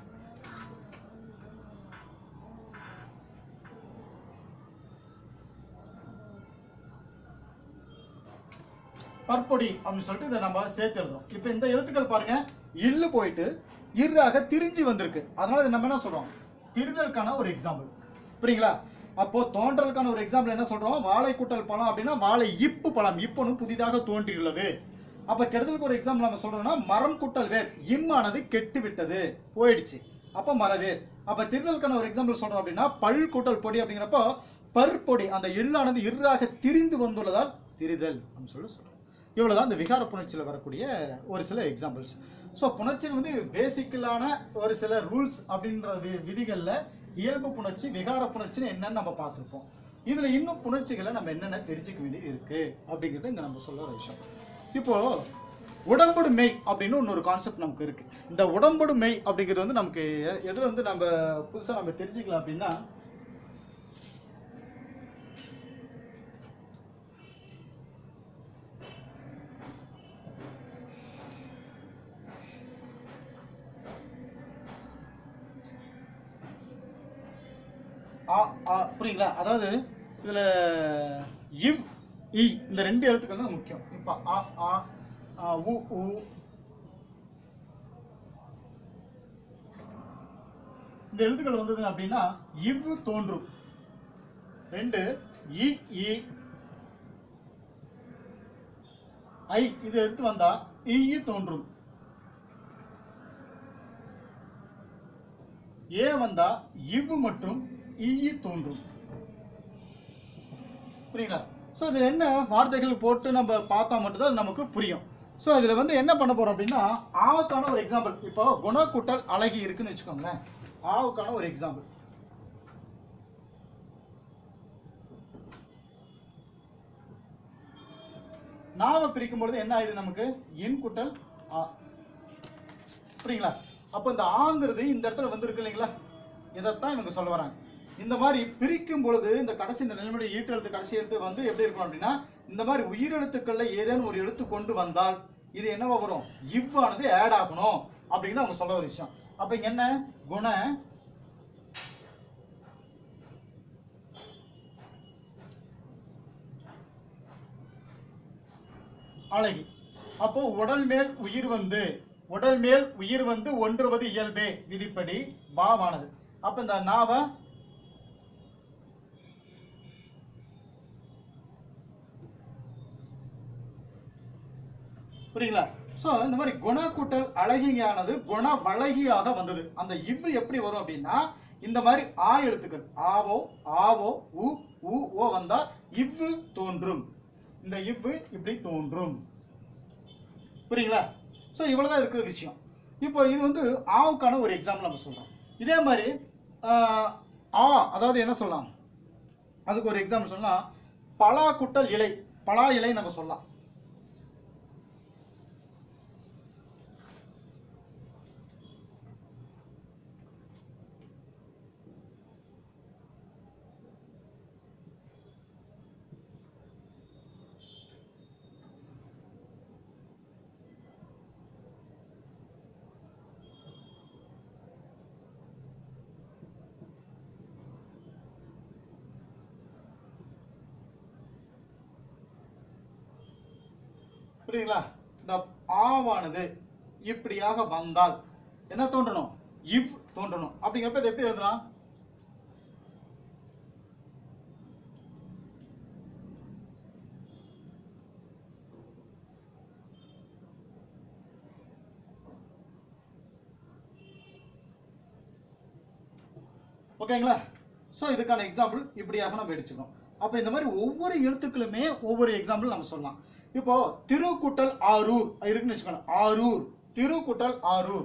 [SPEAKER 1] பற்பொடி அப்படின்னு சொல்லிட்டு இதை நம்ம சேர்த்து எழுதுறோம் இப்போ இந்த எழுத்துக்கள் பாருங்க இல்லு போயிட்டு இறாக திரிஞ்சு வந்திருக்கு அதனால இது நம்ம என்ன சொல்றோம் திரிதலுக்கான ஒரு எக்ஸாம்பிள் புரியுங்களா அப்போ தோன்றலுக்கான ஒரு எக்ஸாம்பிள் என்ன சொல்றோம் வாழை கூட்டல் பழம் அப்படின்னா வாழை இப்பு பழம் இப்பொன்னு புதிதாக தோன்றியுள்ளது அப்ப கெடுதலுக்கு ஒரு எக்ஸாம்பிள் நம்ம சொல்றோம்னா மரம் கூட்டல் வேர் இம்மானது கெட்டு விட்டது போயிடுச்சு அப்ப மரவேர் அப்ப திரிதலுக்கான ஒரு எக்ஸாம்பிள் சொல்றோம் அப்படின்னா பல் கூட்டல் பொடி அப்படிங்கிறப்போ பற்பொடி அந்த எள்ளானது இறாக திரிந்து வந்துள்ளதால் திரிதல் அப்படின்னு சொல்லி சொல்றோம் இவ்வளவுதான் இந்த விகார புணர்ச்சியில் வரக்கூடிய ஒரு சில எக்ஸாம்பிள்ஸ் ஸோ புணர்ச்சியில் வந்து பேசிக்கலான ஒரு சில ரூல்ஸ் அப்படின்ற வி விதிகளில் இயல்பு புணர்ச்சி விகார புணர்ச்சின்னு என்னன்னு நம்ம பார்த்துருப்போம் இதுல இன்னும் புணர்ச்சிகளை நம்ம என்னென்ன தெரிஞ்சுக்க வேண்டியது இருக்கு அப்படிங்கிறது இங்க நம்ம சொல்ல ஒரு விஷயம் இப்போ உடம்படு மெய் அப்படின்னு இன்னொரு கான்செப்ட் நமக்கு இருக்கு இந்த உடம்படு மெய் அப்படிங்கிறது வந்து நமக்கு எ- எதுல வந்து நம்ம புதுசா நம்ம தெரிஞ்சுக்கலாம் அப்படின்னா ஆ ஆ புரியுங்களா அதாவது இதுல இவ் இ இந்த ரெண்டு எழுத்துக்கள் தான் முக்கியம் இப்போ ஆ ஆ ஆ, உ உ இந்த எழுத்துக்கள் வந்தது அப்படின்னா இவ் தோன்றும் ரெண்டு இ இ ஐ இது எடுத்து வந்தா இ தோன்றும் ஏ வந்தா இவ் மற்றும் ஈ தோன்றும் புரியுங்களா ஸோ இதில் என்ன வார்த்தைகள் போட்டு நம்ம பார்த்தா மட்டும்தான் அது நமக்கு புரியும் ஸோ இதில் வந்து என்ன பண்ண போறோம் அப்படின்னா ஆவுக்கான ஒரு எக்ஸாம்பிள் இப்போ குணக்கூட்டல் அழகி இருக்குன்னு வச்சுக்கோங்களேன் ஆவுக்கான ஒரு எக்ஸாம்பிள் நாவை பிரிக்கும் பொழுது என்ன ஆயிடுது நமக்கு இன் குட்டல் ஆ புரியுங்களா அப்போ இந்த ஆங்கிறது இந்த இடத்துல வந்திருக்கு இல்லைங்களா இதைத்தான் இவங்க சொல்ல வராங்க இந்த மாதிரி பிரிக்கும் பொழுது இந்த கடைசி இந்த நிலைமையுடைய ஈட்டு எழுத்து கடைசி எழுத்து வந்து எப்படி இருக்கும் அப்படின்னா இந்த மாதிரி உயிரெழுத்துக்கள்ல ஏதேனும் ஒரு எழுத்து கொண்டு வந்தால் இது என்னவா வரும் இவ்வானது ஆட் ஆகணும் அப்படின்னு அவங்க சொல்ல ஒரு விஷயம் அப்ப இங்க என்ன குண அழகி அப்போ உடல் மேல் உயிர் வந்து உடல் மேல் உயிர் வந்து ஒன்றுவது இயல்பே விதிப்படி பாவானது அப்ப இந்த நாவ புரியுங்களா சோ இந்த மாதிரி குண கூட்டல் அழகியானது குண வழகியாக வந்தது அந்த இவ்வு எப்படி வரும் அப்படின்னா இந்த மாதிரி ஆ எழுத்துக்கள் ஆவோ ஆவோ உ உ ஓ வந்தா இவ்வு தோன்றும் இந்த இவ்வு இப்படி தோன்றும் புரியுங்களா ஸோ இவ்வளவுதான் இருக்கிற விஷயம் இப்போ இது வந்து ஆவுக்கான ஒரு எக்ஸாம்பிள் நம்ம சொல்றோம் இதே மாதிரி ஆஹ், ஆ அதாவது என்ன சொல்லலாம் அதுக்கு ஒரு எக்ஸாம்பிள் சொல்லலாம் பலா குட்டல் இலை பலா இலை நம்ம சொல்லலாம் புரியுங்களா இந்த ஆவானது இப்படியாக வந்தால் என்ன தோன்றணும் இவ் தோன்றணும் அப்படிங்கிறப்ப இதை எப்படி எழுதலாம் ஓகேங்களா ஸோ இதுக்கான எக்ஸாம்பிள் இப்படியாக நம்ம எடுத்துக்கணும் அப்போ இந்த மாதிரி ஒவ்வொரு எழுத்துக்களுமே ஒவ்வொரு எக்ஸாம்பிள் நம்ம சொல்லலாம் இப்போ திருக்குட்டல் ஆரூர் இருக்குன்னு வச்சுக்கோங்க ஆரூர் திருக்குட்டல் ஆரூர்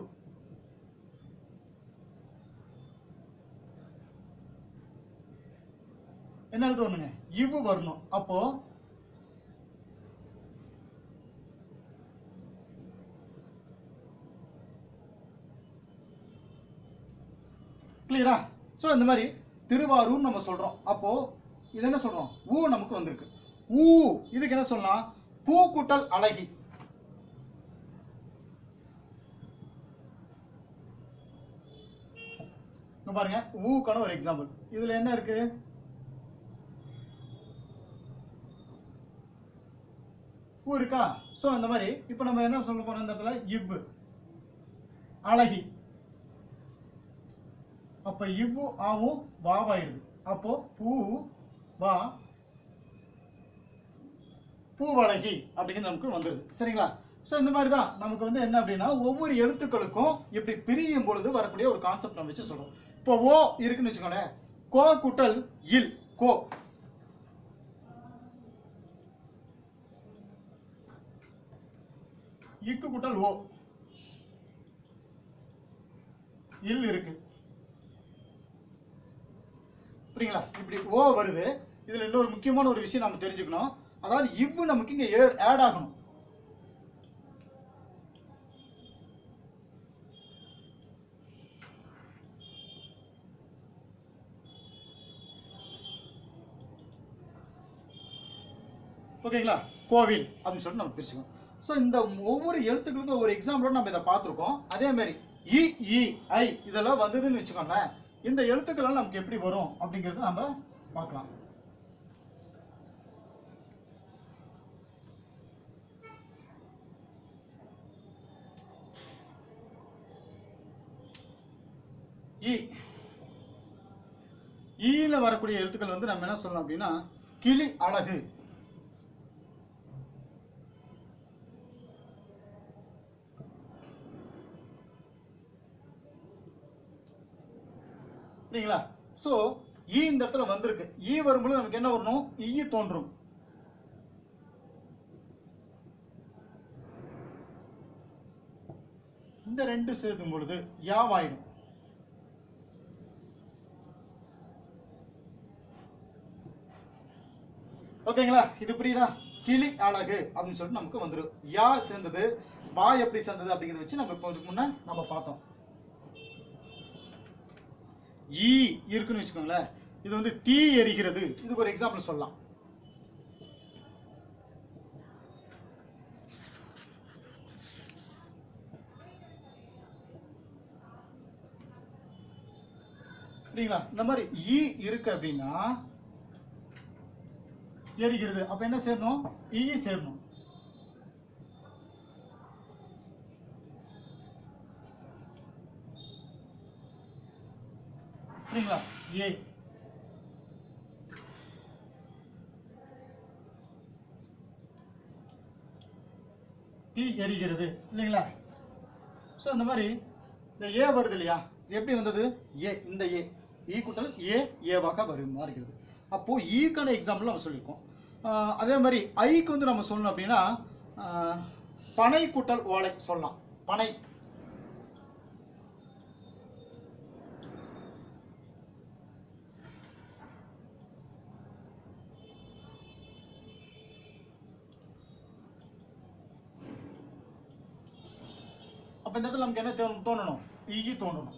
[SPEAKER 1] என்ன எழுத்து வரணுங்க இவ்வு வரணும் அப்போ கிளியரா ஸோ இந்த மாதிரி திருவாரூர் நம்ம சொல்றோம் அப்போ இது என்ன சொல்றோம் ஊ நமக்கு வந்திருக்கு ஊ இதுக்கு என்ன சொல்லலாம் பூ கூட்டல் அழகி இங்க பாருங்க ஊக்கான ஒரு எக்ஸாம்பிள் இதுல என்ன இருக்கு ஊ இருக்கா சோ அந்த மாதிரி இப்போ நம்ம என்ன சொல்ல போறோம் இந்த இடத்துல இவ் அழகி அப்ப இவ்வு ஆவும் வாவாயிடுது அப்போ பூ வா பூவழகி அப்படிங்கிறது நமக்கு வந்துடுது சரிங்களா ஸோ இந்த மாதிரி தான் நமக்கு வந்து என்ன அப்படின்னா ஒவ்வொரு எழுத்துக்களுக்கும் இப்படி பிரியும் பொழுது வரக்கூடிய ஒரு கான்செப்ட் நம்ம வச்சு சொல்றோம் இப்போ ஓ இருக்குன்னு வச்சுக்கோங்களேன் கோ குட்டல் இல் கோ இக்கு குட்டல் ஓ இல் இருக்கு புரியுங்களா இப்படி ஓ வருது இதுல இன்னொரு முக்கியமான ஒரு விஷயம் நம்ம தெரிஞ்சுக்கணும் அதாவது இவ்வு நமக்கு இங்க ஆட் ஆகணும் ஓகேங்களா கோவில் அப்படின்னு சொல்லிட்டு நம்ம பிரிச்சுக்கணும் ஸோ இந்த ஒவ்வொரு எழுத்துக்களுக்கும் ஒவ்வொரு எக்ஸாம்பிளோட நம்ம இதை பார்த்துருக்கோம் அதே மாதிரி இ இ ஐ இதெல்லாம் வந்ததுன்னு வச்சுக்கோங்களேன் இந்த எழுத்துக்கள்லாம் நமக்கு எப்படி வரும் அப்படிங்கிறது நம்ம பார்க்கலாம் இ ஈல வரக்கூடிய எழுத்துக்கள் வந்து நம்ம என்ன சொல்லலாம் அப்படின்னா கிளி அழகு சரிங்களா சோ ஈ இந்த இடத்துல வந்திருக்கு ஈ வரும்போது நமக்கு என்ன வரணும் ஈ தோன்றும் இந்த ரெண்டு சேர்க்கும் பொழுது யாவாயிடும் ஓகேங்களா இது புரியுதா கிளி அழகு அப்படின்னு சொல்லிட்டு நமக்கு வந்துடும் யா சேர்ந்தது வா எப்படி சேர்ந்தது அப்படிங்கறத வச்சு நம்ம இப்போ இதுக்கு முன்ன நம்ம பார்த்தோம் ஈ இருக்குன்னு வச்சுக்கோங்களேன் இது வந்து தீ எரிகிறது இதுக்கு ஒரு எக்ஸாம்பிள் சொல்லலாம் சரிங்களா இந்த மாதிரி ஈ இருக்கு அப்படின்னா எரிகிறது அப்ப என்ன சேரணும் ஈ சேரணும் சரிங்களா ஏ தீ எரிகிறது இல்லைங்களா ஸோ இந்த மாதிரி இந்த ஏ வருது இல்லையா இது எப்படி வந்தது ஏ இந்த ஏ ஈ கூட்டல் ஏ ஏவாக வரும் மாறுகிறது அப்போ ஈக்கான எக்ஸாம்பிள் நம்ம சொல்லியிருக்கோம் ஆஹ் அதே மாதிரி ஐக்கு வந்து நம்ம சொல்லணும் அப்படின்னா ஆஹ் பனை கூட்டல் ஓலை சொல்லலாம் பனை அப்ப இந்த இடத்துல நமக்கு என்ன தோணும் தோணணும் ஈ தோணணும்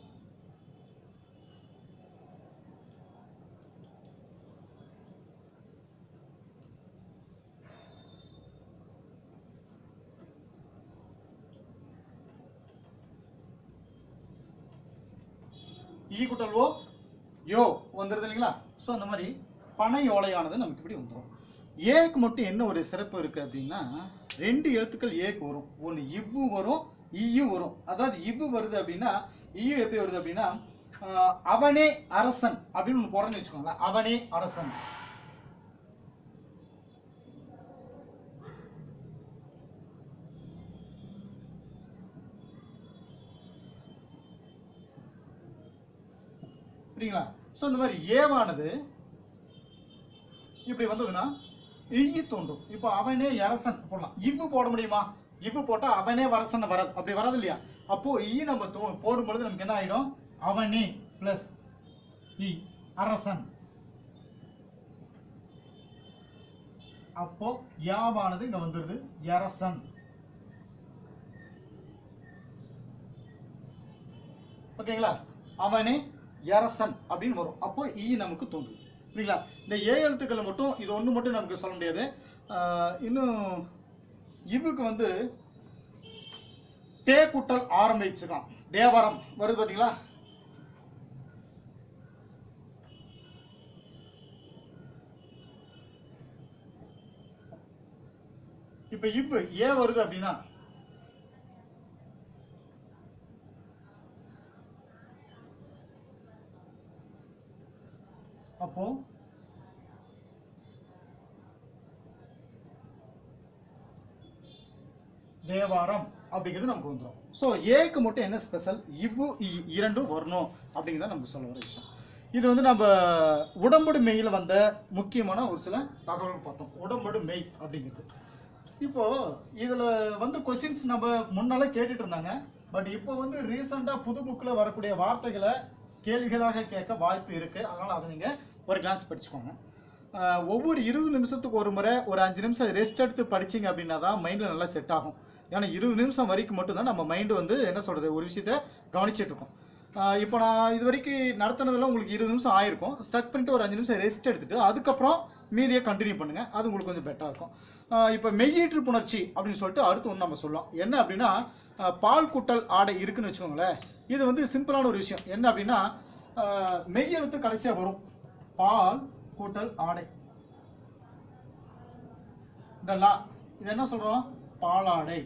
[SPEAKER 1] ஈ குட்டல் ஓ யோ வந்துருது இல்லைங்களா ஸோ அந்த மாதிரி பனை ஓலையானது நமக்கு இப்படி வந்துடும் ஏக்கு மட்டும் என்ன ஒரு சிறப்பு இருக்கு அப்படின்னா ரெண்டு எழுத்துக்கள் ஏக்கு வரும் ஒன்று இவ்வு வரும் ஈயு வரும் அதாவது இவ்வு வருது அப்படின்னா ஈயு எப்படி வருது அப்படின்னா ஆஹ், அவனே அரசன் அப்படின்னு ஒன்று போடுறேன்னு வச்சுக்கோங்களேன் அவனே அரசன் புரியுங்களா ஸோ இந்த மாதிரி ஏவானது இப்படி வந்ததுன்னா இய்யு தோன்றும் இப்போ அவனே அரசன் போடலாம் இவ்வு போட முடியுமா இவ்வு போட்டா அவனே வரசன் வராது அப்படி வராது இல்லையா அப்போ ஈ நம்ம தோ- போடும் பொழுது நமக்கு என்ன ஆயிடும் அவனே பிளஸ் இ அரசன் அப்போ யாவானது இங்க வந்துருது அரசன் ஓகேங்களா அவனே அரசன் அப்படின்னு வரும் அப்போ ஈ நமக்கு தோன்றும் புரியுங்களா இந்த ஏ எழுத்துக்களை மட்டும் இது ஒன்று மட்டும் நமக்கு சொல்ல முடியாது ஆஹ் இன்னும் இவுக்கு வந்து தே குட்டல் ஆரம்பிச்சுக்கலாம் தேவரம் வருது பார்த்தீங்களா இப்ப இவ்வு ஏ வருது அப்படின்னா அப்போ தேவாரம் அப்படிங்கிறது நமக்கு வந்துடும் ஸோ ஏக்கு மட்டும் என்ன ஸ்பெஷல் இவ்வு இ இரண்டும் வரணும் அப்படிங்கிறத நமக்கு சொல்ல வர விஷயம் இது வந்து நம்ம உடம்படு மெய்யில் வந்த முக்கியமான ஒரு சில தகவல்கள் பார்த்தோம் உடம்படு மெய் அப்படிங்கிறது இப்போ இதுல வந்து கொஸ்டின்ஸ் நம்ம முன்னால கேட்டுட்டு இருந்தாங்க பட் இப்போ வந்து ரீசெண்டா புது புக்கில் வரக்கூடிய வார்த்தைகளை கேள்விகளாக கேட்க வாய்ப்பு இருக்கு அதனால அதை நீங்க ஒரு கிளான்ஸ் படிச்சுக்கோங்க ஆஹ் ஒவ்வொரு இருபது நிமிஷத்துக்கு ஒரு முறை ஒரு அஞ்சு நிமிஷம் ரெஸ்ட் எடுத்து படிச்சீங்க அப்படின்னா தான் மைண்டில் நல்லா செட் ஆகும் ஏன்னா இருபது நிமிஷம் வரைக்கும் மட்டும்தான் நம்ம மைண்டு வந்து என்ன சொல்கிறது ஒரு விஷயத்த கவனிச்சிட்டு இருக்கோம் ஆஹ் இப்போ நான் இது வரைக்கும் நடத்தினதுல உங்களுக்கு இருபது நிமிஷம் ஆயிருக்கும் ஸ்டக் பண்ணிட்டு ஒரு அஞ்சு நிமிஷம் ரெஸ்ட் எடுத்துட்டு அதுக்கப்புறம் மீதியை கண்டினியூ பண்ணுங்க அது உங்களுக்கு கொஞ்சம் பெட்டராக இருக்கும் ஆஹ் இப்போ மெய்யீற்று புணர்ச்சி அப்படின்னு சொல்லிட்டு அடுத்து ஒன்று நம்ம சொல்லலாம் என்ன அப்படின்னா ஆஹ் பால் குட்டல் ஆடை இருக்குன்னு வச்சுக்கோங்களேன் இது வந்து சிம்பிளான ஒரு விஷயம் என்ன அப்படின்னா ஆஹ் மெய் எழுத்து கடைசியாக வரும் பால் கூட்டல் ஆடை இந்த லா இது என்ன சொல்றோம் பாலாடை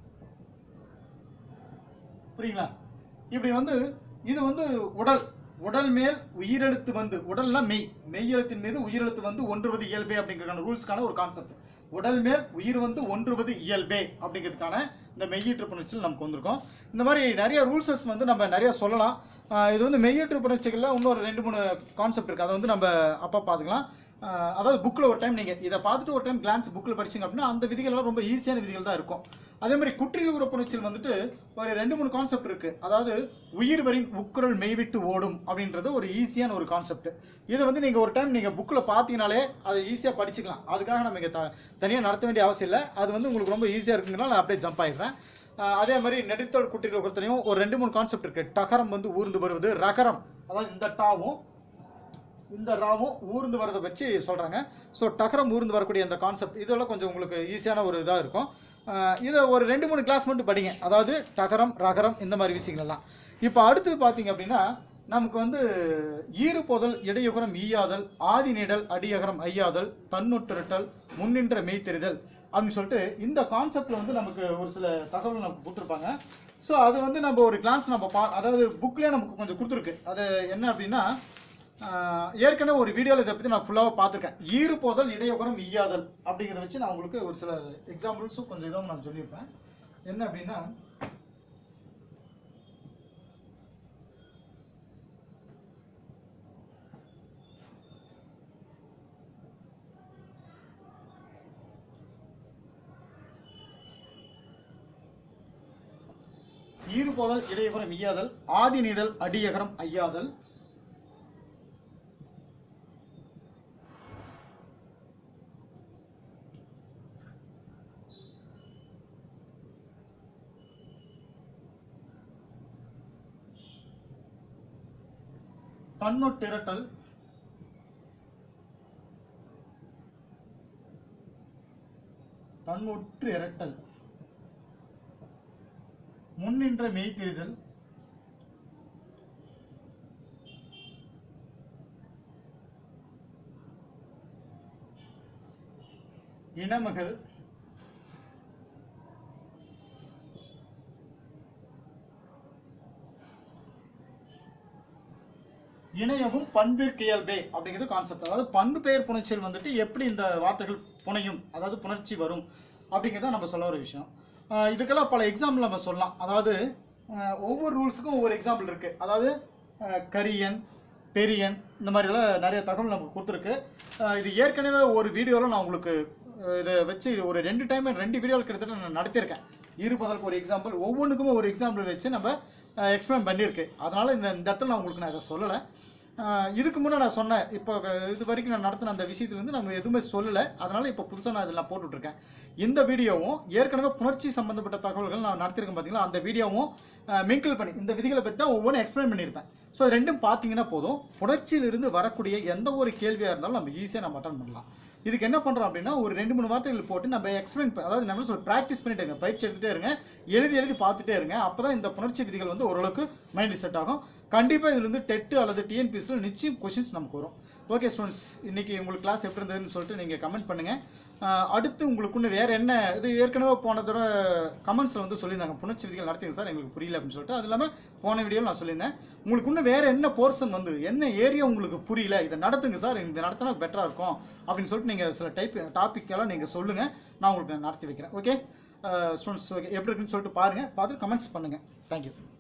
[SPEAKER 1] புரியுங்களா இப்படி வந்து இது வந்து உடல் உடல் மேல் உயிரெழுத்து வந்து உடல்னா மெய் மெய் எழுத்தின் மீது உயிரெழுத்து வந்து ஒன்றுவது இயல்பே அப்படிங்கிறதுக்கான ரூல்ஸ்க்கான ஒரு கான்செப்ட் உடல் மேல் உயிர் வந்து ஒன்றுவது இயல்பே அப்படிங்கிறதுக்கான இந்த மெய்யீற்று புணர்ச்சியில் நமக்கு வந்திருக்கோம் இந்த மாதிரி நிறைய ரூல்ஸஸ் வந்து நம்ம நிறைய சொல்லலாம் ஆஹ் இது வந்து மெய்யீற்று புணர்ச்சிகளில் இன்னொரு ரெண்டு மூணு கான்செப்ட் இருக்குது அதை வந்து நம்ம அப்போ பார்த்துக்கலாம் ஆஹ் அதாவது புக்கில் ஒரு டைம் நீங்கள் இதை பார்த்துட்டு ஒரு டைம் கிளான்ஸ் புக்கில் படிச்சீங்க அப்படின்னா அந்த விதிகள்லாம் ரொம்ப ஈஸியான விதிகள் தான் இருக்கும் அதே மாதிரி குற்றியல் உறப்புணர்ச்சியில் வந்துட்டு ஒரு ரெண்டு மூணு கான்செப்ட் இருக்குது அதாவது உயிர் வரின் உக்குரல் மெய்விட்டு ஓடும் அப்படின்றது ஒரு ஈஸியான ஒரு கான்செப்ட் இதை வந்து நீங்கள் ஒரு டைம் நீங்கள் புக்கில் பார்த்தீங்கனாலே அதை ஈஸியாக படிச்சுக்கலாம் அதுக்காக நம்ம இங்கே த தனியாக நடத்த வேண்டிய அவசியம் இல்லை அது வந்து உங்களுக்கு ரொம்ப ஈஸியாக இருக்குங்கனால நான் அப்படியே ஜம்ப் ஆயிடுறேன் ஆஹ் அதே மாதிரி நெடுத்தோல் குற்றிகள் பொறுத்தனையும் ஒரு ரெண்டு மூணு கான்செப்ட் இருக்குது டகரம் வந்து ஊர்ந்து வருவது ரகரம் அதாவது இந்த டாவும் இந்த ராவும் ஊர்ந்து வரதை வச்சு சொல்கிறாங்க ஸோ டகரம் ஊர்ந்து வரக்கூடிய அந்த கான்செப்ட் இதெல்லாம் கொஞ்சம் உங்களுக்கு ஈஸியான ஒரு இதாக இருக்கும் ஆஹ் இதை ஒரு ரெண்டு மூணு கிளாஸ் மட்டும் படிங்க அதாவது டகரம் ரகரம் இந்த மாதிரி விஷயங்கள் எல்லாம் இப்போ அடுத்து பார்த்தீங்க அப்படின்னா நமக்கு வந்து ஈறுபோதல் இடையுகரம் ஈயாதல் ஆதி நீடல் அடியகரம் ஐயாதல் தன்னொட்டுரட்டல் முன்னின்ற மெய்த்தெரிதல் அப்படின்னு சொல்லிட்டு இந்த கான்செப்ட்ல வந்து நமக்கு ஒரு சில தகவல் நமக்கு கொடுத்துருப்பாங்க ஸோ அது வந்து நம்ம ஒரு கிளாஸ் நம்ம பா அதாவது புக்லேயே நமக்கு கொஞ்சம் கொடுத்துருக்கு அது என்ன அப்படின்னா ஆஹ் ஏற்கனவே ஒரு வீடியோவில் இதை பற்றி நான் ஃபுல்லாக பார்த்துருக்கேன் ஈறு போதல் இடையகுரம் ஈயாதல் அப்படிங்கிறத வச்சு நான் உங்களுக்கு ஒரு சில எக்ஸாம்பிள்ஸும் கொஞ்சம் இதாக நான் சொல்லியிருப்பேன் என்ன அப்படின்னா ஈறு போதல் இடையகுரம் ஈயாதல் ஆதி நீடல் அடியகரம் ஐயாதல் தன்னொட்டிரட்டல் தன்னுற்று இரட்டல் முன்னின்ற மெய்த்திரிதல் இனமகள் இணையவும் பண்பிற்கியல்பே அப்படிங்கிறது கான்செப்ட் அதாவது பண்பு பெயர் புணர்ச்சியில் வந்துட்டு எப்படி இந்த வார்த்தைகள் புனையும் அதாவது புணர்ச்சி வரும் அப்படிங்கிறத நம்ம சொல்ல ஒரு விஷயம் ஆஹ் இதுக்கெல்லாம் பல எக்ஸாம்பிள் நம்ம சொல்லலாம் அதாவது ஆஹ் ஒவ்வொரு ரூல்ஸுக்கும் ஒவ்வொரு எக்ஸாம்பிள் இருக்கு அதாவது ஆஹ் கரியன் பெரியன் இந்த மாதிரிலாம் நிறைய தகவல் நமக்கு கொடுத்துருக்கு ஆஹ் இது ஏற்கனவே ஒரு வீடியோவில் நான் உங்களுக்கு ஆஹ் இதை வச்சு ஒரு ரெண்டு டைம் ரெண்டு வீடியோவில் கிட்டத்தட்ட நான் நடத்தியிருக்கேன் இருபதற்கு ஒரு எக்ஸாம்பிள் ஒவ்வொன்றுக்கும் ஒரு எக்ஸாம்பிள் வச்சு நம்ம எக்ஸ்பிளைன் பண்ணியிருக்கு அதனால இந்த இந்த இடத்துல நான் உங்களுக்கு நான் இதை சொல்லலை ஆஹ் இதுக்கு முன்னே நான் சொன்னேன் இப்போ இது வரைக்கும் நான் நடத்தின அந்த விஷயத்துல வந்து நம்ம எதுவுமே சொல்லலை அதனால இப்போ புதுசாக நான் இதெல்லாம் போட்டுட்ருக்கேன் இந்த வீடியோவும் ஏற்கனவே புணர்ச்சி சம்பந்தப்பட்ட தகவல்கள் நான் நடத்திருக்கேன் பார்த்தீங்களா அந்த வீடியோவும் மிங்கிள் பண்ணி இந்த விதிகளை பற்றி தான் ஒவ்வொன்றும் எக்ஸ்பிளைன் பண்ணியிருப்பேன் ஸோ ரெண்டும் பார்த்தீங்கன்னா போதும் புணர்ச்சியிலிருந்து வரக்கூடிய எந்த ஒரு கேள்வியாக இருந்தாலும் நம்ம ஈஸியாக நம்ம அட்டன் பண்ணலாம் இதுக்கு என்ன பண்ணுறோம் அப்படின்னா ஒரு ரெண்டு மூணு வார்த்தைகள் போட்டு நம்ம எக்ஸ்பிளைன் அதாவது நம்ம சொல்ல ப்ராக்டிஸ் பண்ணிட்டே இருங்க பயிற்சி எடுத்துகிட்டே இருங்க எழுதி எழுதி பார்த்துட்டே இருங்க அப்போ தான் இந்த புணர்ச்சி விதிகள் வந்து ஓரளவுக்கு மைண்ட் செட் ஆகும் கண்டிப்பாக இதுல இருந்து டெட்டு அல்லது டிஎன்பிஎஸ்சியில் நிச்சயம் கொஷின்ஸ் நமக்கு வரும் ஓகே ஸ்டூடெண்ட்ஸ் இன்னைக்கு உங்களுக்கு கிளாஸ் எப்படி இருந்ததுன்னு சொல்லிட்டு நீங்கள் கமெண்ட் பண்ணுங்கள் ஆஹ் அடுத்து உங்களுக்கு இன்னும் வேறு என்ன இது ஏற்கனவே போன தடவை கமெண்ட்ஸில் வந்து சொல்லியிருந்தாங்க புணர்ச்சி விதிகள் நடத்துங்க சார் எங்களுக்கு புரியல அப்படின்னு சொல்லிட்டு அது இல்லாமல் போன வீடியோவில் நான் சொல்லியிருந்தேன் உங்களுக்கு இன்னும் வேறு என்ன போர்ஷன் வந்து என்ன ஏரியா உங்களுக்கு புரியல இதை நடத்துங்க சார் இந்த நடத்தினா பெட்டராக இருக்கும் அப்படின்னு சொல்லிட்டு நீங்கள் சில டைப் டாபிக் எல்லாம் நீங்கள் சொல்லுங்கள் நான் உங்களுக்கு நடத்தி வைக்கிறேன் ஓகே ஸ்டூடெண்ட்ஸ் ஓகே எப்படி இருக்குன்னு சொல்லிட்டு பாருங்கள் பார்த்துட்டு கமெண்ட்ஸ் பண்ணுங்கள் தேங்க்யூ